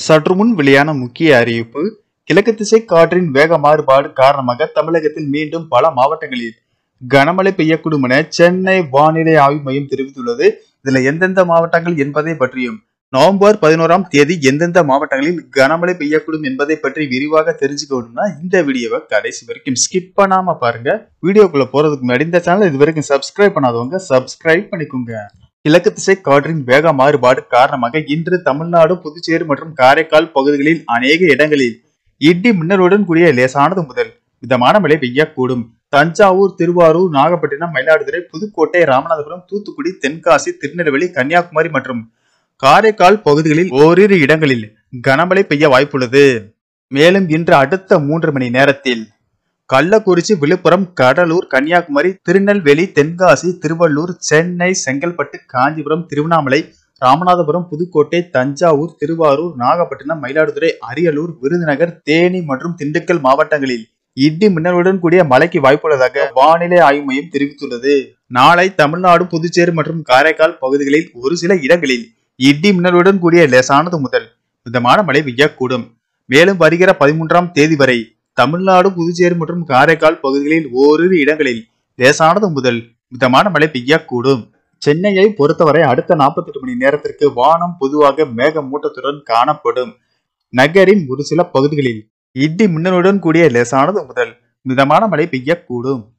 சற்று முன் வெளியான முக்கிய அறிவிப்பு கிழக்கு திசை காற்றின் வேக மாறுபாடு காரணமாக தமிழகத்தில் மீண்டும் பல மாவட்டங்களில் கனமழை பெய்யக்கூடும் என சென்னை வானிலை ஆய்வு மையம் தெரிவித்துள்ளது இதுல எந்தெந்த மாவட்டங்கள் என்பதை பற்றியும் நவம்பர் பதினோராம் தேதி எந்தெந்த மாவட்டங்களில் கனமழை பெய்யக்கூடும் என்பதை பற்றி விரிவாக தெரிஞ்சுக்கணும்னா இந்த வீடியோவை கடைசி வரைக்கும் ஸ்கிப் பண்ணாம பாருங்க வீடியோக்குள்ள போறதுக்கு முன்னாடி இந்த சேனல் இது வரைக்கும் சப்ஸ்கிரைப் பண்ணாதவங்க சப்ஸ்கிரைப் பண்ணிக்கோங்க கிழக்கு திசை காற்றின் வேக மாறுபாடு காரணமாக இன்று தமிழ்நாடு புதுச்சேரி மற்றும் காரைக்கால் பகுதிகளில் அநேக இடங்களில் இடி மின்னலுடன் கூடிய லேசானது முதல் மிதமான மழை பெய்யக்கூடும் தஞ்சாவூர் திருவாரூர் நாகப்பட்டினம் மயிலாடுதுறை புதுக்கோட்டை ராமநாதபுரம் தூத்துக்குடி தென்காசி திருநெல்வேலி கன்னியாகுமரி மற்றும் காரைக்கால் பகுதிகளில் ஓரிரு இடங்களில் கனமழை பெய்ய வாய்ப்புள்ளது மேலும் இன்று அடுத்த மூன்று மணி நேரத்தில் கள்ளக்குறிச்சி விழுப்புரம் கடலூர் கன்னியாகுமரி திருநெல்வேலி தென்காசி திருவள்ளூர் சென்னை செங்கல்பட்டு காஞ்சிபுரம் திருவண்ணாமலை ராமநாதபுரம் புதுக்கோட்டை தஞ்சாவூர் திருவாரூர் நாகப்பட்டினம் மயிலாடுதுறை அரியலூர் விருதுநகர் தேனி மற்றும் திண்டுக்கல் மாவட்டங்களில் இடி மின்னலுடன் கூடிய மழைக்கு வாய்ப்புள்ளதாக வானிலை ஆய்வு மையம் தெரிவித்துள்ளது நாளை தமிழ்நாடு புதுச்சேரி மற்றும் காரைக்கால் பகுதிகளில் ஒரு சில இடங்களில் இடி மின்னலுடன் கூடிய லேசானது முதல் மிதமான மழை பெய்யக்கூடும் மேலும் வருகிற பதிமூன்றாம் தேதி வரை தமிழ்நாடு புதுச்சேரி மற்றும் காரைக்கால் பகுதிகளில் ஓரிரு இடங்களில் லேசானது முதல் மிதமான மழை பெய்யக்கூடும் சென்னையை பொறுத்தவரை அடுத்த 48 மணி நேரத்திற்கு வானம் பொதுவாக மேகமூட்டத்துடன் காணப்படும் நகரின் ஒரு சில பகுதிகளில் இடி மின்னலுடன் கூடிய லேசானது முதல் மிதமான மழை பெய்யக்கூடும்